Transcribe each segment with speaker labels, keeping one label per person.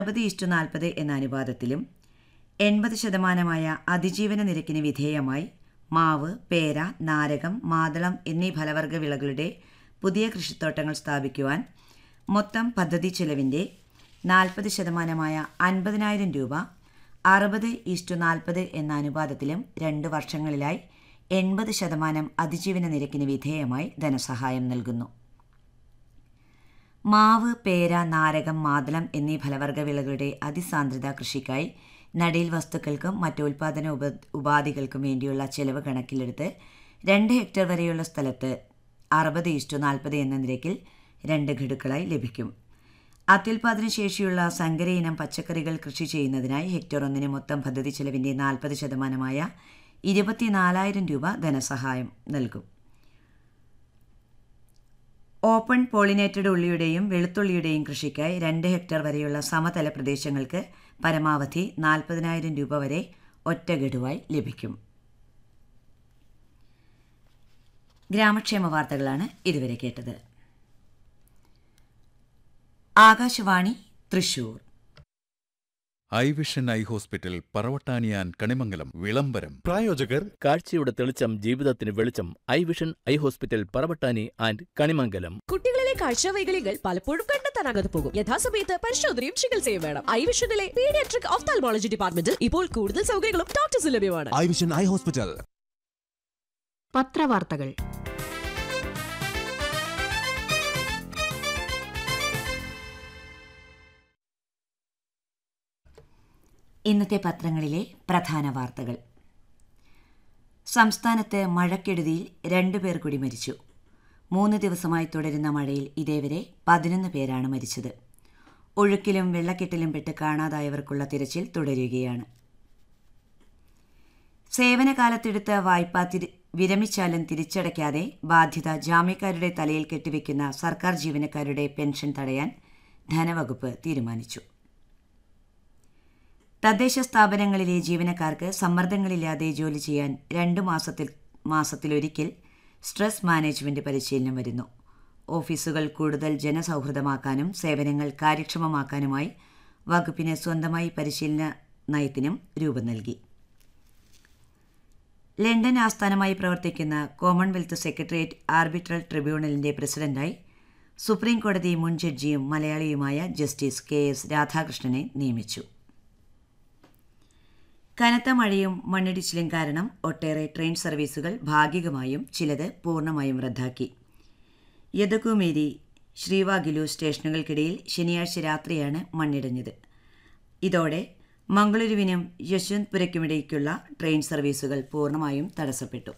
Speaker 1: അറുപത് ഇഷ്ടു നാൽപ്പത് എന്ന അനുപാതത്തിലും എൺപത് ശതമാനമായ അതിജീവന നിരക്കിന് വിധേയമായി മാവ് പേര നാരകം മാതളം എന്നീ ഫലവർഗ വിളകളുടെ പുതിയ കൃഷിത്തോട്ടങ്ങൾ സ്ഥാപിക്കുവാൻ മൊത്തം പദ്ധതി ചെലവിൻ്റെ നാൽപ്പത് ശതമാനമായ അൻപതിനായിരം രൂപ അറുപത് ഇഷ്ടു നാൽപ്പത് എന്ന അനുപാതത്തിലും രണ്ട് വർഷങ്ങളിലായി എൺപത് ശതമാനം അതിജീവന നിരക്കിന് വിധേയമായി ധനസഹായം നൽകുന്നു മാവ് പേര നാരകം മാതളം എന്നീ ഫലവർഗ വിളകളുടെ അതിസാന്ദ്രത കൃഷിക്കായി നടീൽ വസ്തുക്കൾക്കും മറ്റ് ഉൽപ്പാദന ഉപ ഉപാധികൾക്കും വേണ്ടിയുള്ള ചെലവ് കണക്കിലെടുത്ത് രണ്ട് ഹെക്ടർ വരെയുള്ള സ്ഥലത്ത് അറുപത് ഇഷ്ടു നാൽപ്പത് എന്ന നിരക്കിൽ രണ്ട് ഘടുക്കളായി ലഭിക്കും അത്യുൽപാദന ശേഷിയുള്ള സങ്കര ഇനം പച്ചക്കറികൾ കൃഷി ചെയ്യുന്നതിനായി ഹെക്ടർ ഒന്നിന് മൊത്തം പദ്ധതി ചെലവിൻ്റെ നാൽപ്പത് ശതമാനമായ ഇരുപത്തിനാലായിരം രൂപ ധനസഹായം നൽകും ഓപ്പൺ പോളിനേറ്റഡ് ഉള്ളിയുടെയും വെളുത്തുള്ളിയുടെയും കൃഷിക്കായി രണ്ട് ഹെക്ടർ വരെയുള്ള സമതല പ്രദേശങ്ങൾക്ക് പരമാവധി നാൽപ്പതിനായിരം രൂപ വരെ ഒറ്റ ഗഡുവായി ലഭിക്കും ഗ്രാമക്ഷേമ വാർത്തകളാണ് ഇതുവരെ കേട്ടത് Akashvani Thrissur
Speaker 2: eye vision eye hospital പറവട്ടാനിയാൻ കണിമംഗലം വിളംബരം
Speaker 3: പ്രായോജകർ
Speaker 4: കാഴ്ചയുടെ തെളിച്ചം ജീവിതത്തിന് വെളിച്ചം eye vision eye hospital Paravattani and Kanimangalam
Speaker 5: കുട്ടികളിലെ കാഴ്ചവൈകല്യങ്ങൾ പലപ്പോഴും കണ്ടെത്താനാകാതെ പോകും യഥാസമയത്ത് പരിശോധനയും ചികിത്സയും വേണം ഐവിഷനിലെ പീഡിയാട്രിക് ഓഫ്താൽമോളജി ഡിപ്പാർട്ട്മെന്റിൽ ഇപ്പോൾ കൂടുതൽ സൗകര്യങ്ങളും ഡോക്ടേഴ്സ് ലഭ്യമാണ്
Speaker 3: ഐ വിഷൻ ഐ ഹോസ്പിറ്റൽ
Speaker 6: പത്രവാർത്തകൾ
Speaker 1: ഇന്നത്തെ പത്രങ്ങളിലെ പ്രധാന വാർത്തകൾ സംസ്ഥാനത്ത് മഴക്കെടുതിയിൽ രണ്ടുപേർ കൂടി മരിച്ചു മൂന്ന് ദിവസമായി തുടരുന്ന മഴയിൽ ഇതേവരെ പതിനൊന്ന് പേരാണ് മരിച്ചത് ഒഴുക്കിലും വെള്ളക്കെട്ടിലും പെട്ട് കാണാതായവർക്കുള്ള തിരച്ചിൽ തുടരുകയാണ് സേവനകാലത്തെടുത്ത വായ്പ തിരി വിരമിച്ചാലും തിരിച്ചടയ്ക്കാതെ ബാധ്യത ജാമ്യക്കാരുടെ തലയിൽ കെട്ടിവെക്കുന്ന സർക്കാർ ജീവനക്കാരുടെ പെൻഷൻ തടയാൻ ധനവകുപ്പ് തീരുമാനിച്ചു തദ്ദേശ സ്ഥാപനങ്ങളിലെ ജീവനക്കാർക്ക് സമ്മർദ്ദങ്ങളില്ലാതെ ജോലി ചെയ്യാൻ രണ്ട് മാസത്തിൽ മാസത്തിലൊരിക്കൽ സ്ട്രെസ് മാനേജ്മെന്റ് പരിശീലനം വരുന്നു ഓഫീസുകൾ കൂടുതൽ ജനസൗഹൃദമാക്കാനും സേവനങ്ങൾ കാര്യക്ഷമമാക്കാനുമായി വകുപ്പിന് സ്വന്തമായി പരിശീലന നയത്തിനും രൂപം നൽകി ലണ്ടൻ ആസ്ഥാനമായി പ്രവർത്തിക്കുന്ന കോമൺവെൽത്ത് സെക്രട്ടേറിയറ്റ് ആർബിട്രൽ ട്രിബ്യൂണലിന്റെ പ്രസിഡന്റായി സുപ്രീം കോടതി മുൻ ജഡ്ജിയും മലയാളിയുമായ ജസ്റ്റിസ് കെ എസ് രാധാകൃഷ്ണനെ നിയമിച്ചു കനത്ത മഴയും മണ്ണിടിച്ചിലും കാരണം ഒട്ടേറെ ട്രെയിൻ സർവീസുകൾ ഭാഗികമായും ചിലത് പൂർണ്ണമായും റദ്ദാക്കി യദകുമേരി ശ്രീവാഗിലു സ്റ്റേഷനുകൾക്കിടയിൽ ശനിയാഴ്ച രാത്രിയാണ് മണ്ണിടിഞ്ഞത് ഇതോടെ മംഗളൂരുവിനും യശ്വന്ത്പുരയ്ക്കുമിടയ്ക്കുള്ള ട്രെയിൻ സർവീസുകൾ പൂർണ്ണമായും തടസ്സപ്പെട്ടു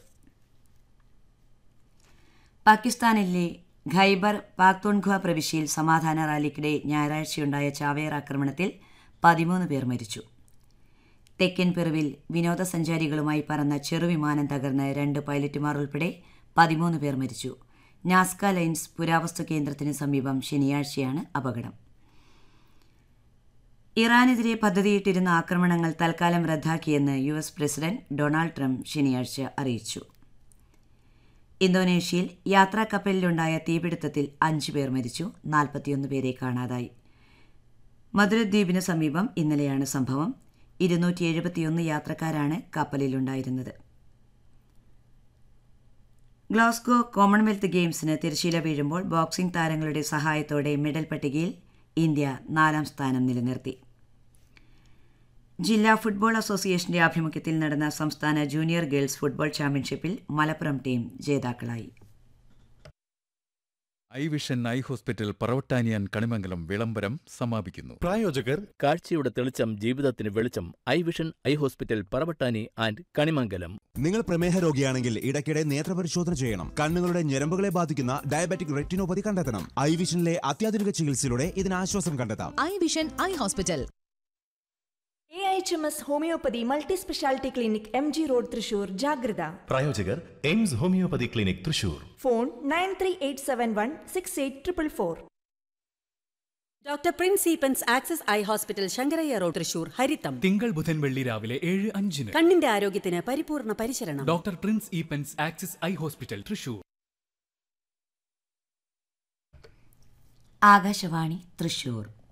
Speaker 1: പാകിസ്ഥാനിലെ ഖൈബർ പാക്തോൺഖ്വ പ്രവിശ്യയിൽ സമാധാന റാലിക്കിടെ ഞായറാഴ്ചയുണ്ടായ ചാവേർ ആക്രമണത്തിൽ പതിമൂന്ന് പേർ മരിച്ചു തെക്കൻ പെറുവിൽ വിനോദസഞ്ചാരികളുമായി പറന്ന ചെറുവിമാനം തകർന്ന് രണ്ട് പൈലറ്റുമാർ ഉൾപ്പെടെ പതിമൂന്ന് പേർ മരിച്ചു നാസ്ക ലൈൻസ് പുരാവസ്തു കേന്ദ്രത്തിന് സമീപം ശനിയാഴ്ചയാണ് അപകടം ഇറാനെതിരെ പദ്ധതിയിട്ടിരുന്ന ആക്രമണങ്ങൾ തൽക്കാലം റദ്ദാക്കിയെന്ന് U S president Donald Trump ശനിയാഴ്ച അറിയിച്ചു ഇന്തോനേഷ്യയിൽ യാത്രാ കപ്പലിലുണ്ടായ തീപിടുത്തത്തിൽ അഞ്ചു പേർ മരിച്ചു നാൽപ്പത്തിയൊന്ന് പേരെ കാണാതായി മധുരദ്വീപിന് സമീപം ഇന്നലെയാണ് സംഭവം ഇരുന്നൂറ്റി എഴുപത്തിയൊന്ന് യാത്രക്കാരാണ് കപ്പലിലുണ്ടായിരുന്നത് ഗ്ലാസ്ഗോ കോമൺവെൽത്ത് ഗെയിംസിന് തിരശീല വീഴുമ്പോൾ ബോക്സിംഗ് താരങ്ങളുടെ സഹായത്തോടെ മെഡൽ പട്ടികയിൽ ഇന്ത്യ നാലാം സ്ഥാനം നിലനിർത്തി ജില്ലാ ഫുട്ബോൾ അസോസിയേഷന്റെ ആഭിമുഖ്യത്തിൽ നടന്ന സംസ്ഥാന ജൂനിയർ ഗേൾസ് ഫുട്ബോൾ ചാമ്പ്യൻഷിപ്പിൽ മലപ്പുറം ടീം ജേതാക്കളായി
Speaker 2: ഐ വിഷൻ ഐ ഹോസ്പിറ്റൽ പറവട്ടാനിയാൻ കണിമംഗലം വിളംബരം സമാപിക്കുന്നു
Speaker 3: പ്രായോജകർ
Speaker 4: കാഴ്ചയുടെ തെളിച്ചം ജീവിതത്തിന് വെളിച്ചം eye vision eye hospital Paravattani and Kanimangalam
Speaker 3: നിങ്ങൾ പ്രമേഹ രോഗിയാണെങ്കിൽ ഇടയ്ക്കിടെ നേത്രപരിശോധന ചെയ്യണം കണ്ണുകളുടെ ഞരമ്പുകളെ ബാധിക്കുന്ന ഡയബറ്റിക് റെറ്റിനോപ്പതി കണ്ടെത്തണം ഐ വിഷനിലെ അത്യാധുനിക ചികിത്സയിലൂടെ ഇതിന് ആശ്വാസം കണ്ടെത്താം
Speaker 5: eye vision eye hospital
Speaker 7: A H M S homoeopathy multi speciality clinic M G road Thrissur ജാഗ്രത
Speaker 8: പ്രായോജകർ AIMS homoeopathy clinic Thrissur
Speaker 7: phone nine three eight seven one six eight triple four
Speaker 9: doctor Prince Eappen's axis eye hospital Sankaraiah road Thrissur ഹരിത്തം
Speaker 10: തിങ്കൾ ബുധൻ വെള്ളി രാവിലെ ഏഴ് അഞ്ചിന്
Speaker 9: കണ്ണിന്റെ ആരോഗ്യത്തിന് പരിപൂർണ പരിചരണം
Speaker 10: doctor Prince Eappen's axis eye hospital Thrissur
Speaker 1: Akashvani Thrissur